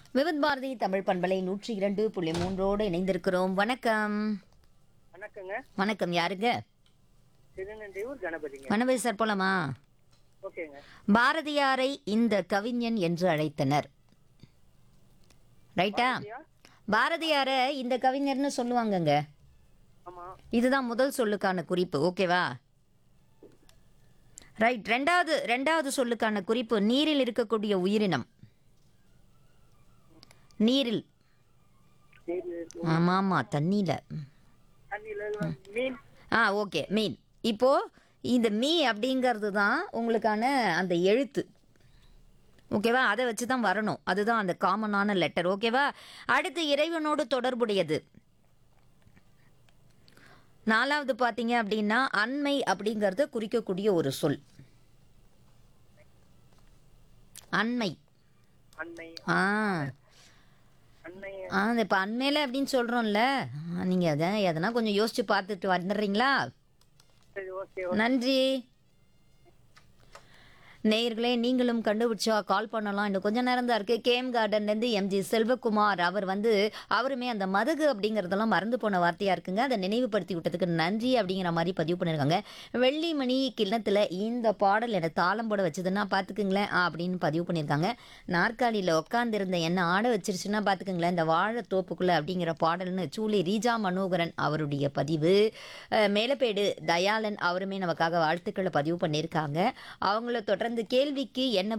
விவித் பாரதி தமிழ் பண்பலை நூற்றி இரண்டு புள்ளி மூன்றோடு இணைந்திருக்கிறோம் வணக்கம் வணக்கங்க வணக்கம் யாருங்க திருநெல்வேலூர் கணபதிங்க மனவே சார் போலாமா ஓகேங்க பாரதியாரை இந்த கவிஞன் என்று அழைத்தனர் ரைட்டா ஐயா, பாரதியார இந்த கவிஞர்னு சொல்லுவாங்கங்க ஆமா இதுதான் முதல் சொல்லுக்கான குறிப்பு ஓகேவா ரைட் ரெண்டாவது ரெண்டாவது சொல்லுக்கான குறிப்பு நீரில் இருக்கக்கூடிய உயிரினம் நீரில் சரி, ஆமா ஆமா தண்ணியில தண்ணியில மீன் ஆ ஓகே மீன் இப்போ இந்த மீ அப்படிங்கிறது தான் உங்களுக்கான அந்த எழுத்து ஓகேவா அதை வச்சு தான் வரணும் அதுதான் அந்த காமனான லெட்டர் ஓகேவா அடுத்து இறைவனோடு தொடர்புடையது நாலாவது பார்த்தீங்க அப்படின்னா அண்மை அப்படிங்கிறத குறிக்கக்கூடிய ஒரு சொல் அண்மை அன்னை ஆ அன்னை ஆ இப்போ அண்மையில் அப்படின்னு சொல்கிறோம்ல நீங்கள் அதை எதனா கொஞ்சம் யோசிச்சு பார்த்துட்டு வந்துடுறீங்களா சரி ஓகே நன்றி நேயர்களே நீங்களும் கண்டுபிடிச்சா கால் பண்ணலாம் இன்னும் கொஞ்ச நேரம் தான் இருக்குது கேஎம் கார்டன்லேருந்து எம்ஜி செல்வகுமார் அவர் வந்து அவருமே அந்த மதகு அப்படிங்கிறதெல்லாம் மறந்து போன வார்த்தையாக இருக்குங்க அதை நினைவுபடுத்தி விட்டதுக்கு நன்றி அப்படிங்கிற மாதிரி பதிவு பண்ணியிருக்காங்க வெள்ளிமணி கிண்ணத்தில் இந்த பாடல் எனக்கு தாளம் போட வச்சதுன்னா பார்த்துக்குங்களேன் ஆ, அப்படின்னு பதிவு பண்ணியிருக்காங்க நாற்காலியில் உட்காந்துருந்த என்ன ஆட வச்சிருச்சுன்னா பார்த்துக்குங்களேன் இந்த வாழைத்தோப்புக்குள்ளே அப்படிங்கிற பாடல்னு சூளி ரீஜா மனோகரன் அவருடைய பதிவு அஹ், மேலப்பேடு தயாளன் அவருமே நமக்காக வாழ்த்துக்களை பதிவு பண்ணியிருக்காங்க அவங்கள தொடர்ந்து கேள்விக்கு என்ன